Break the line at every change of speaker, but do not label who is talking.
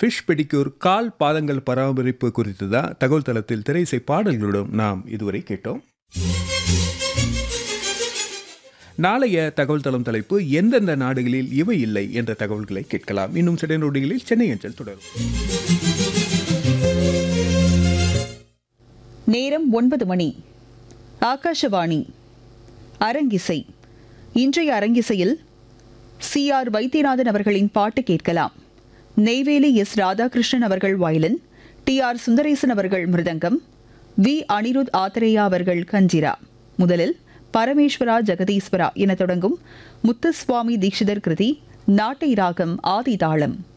fish pedicure கால் பாதங்கள் பராமரிப்பு குறித்து தான் தகவல் தளத்தில் திரைசை பாடல்களுடன் நாம் இதுவரை கேட்டோம் நாளைய தகவல் தளம் தலைப்பு எந்தெந்த நாடுகளில் இவை இல்லை என்ற தகவல்களை கேட்கலாம் இன்னும் சில நொடிகளில் சென்னை அஞ்சல் தொடரும்
நேரம் ஒன்பது மணி ஆகாஷவாணி அரங்கிசை இன்றைய அரங்கிசையில் சி ஆர் வைத்தியநாதன் அவர்களின் பாட்டு கேட்கலாம் நெய்வேலி எஸ் ராதாகிருஷ்ணன் அவர்கள் வயலின் டி ஆர் சுந்தரேசன் அவர்கள் மிருதங்கம் வி அனிருத் ஆத்திரேயா அவர்கள் கஞ்சிரா முதலில் பரமேஸ்வரா ஜெகதீஸ்வரா என தொடங்கும் முத்துசுவாமி தீட்சிதர் கிருதி நாட்டை ராகம் ஆதி தாளம்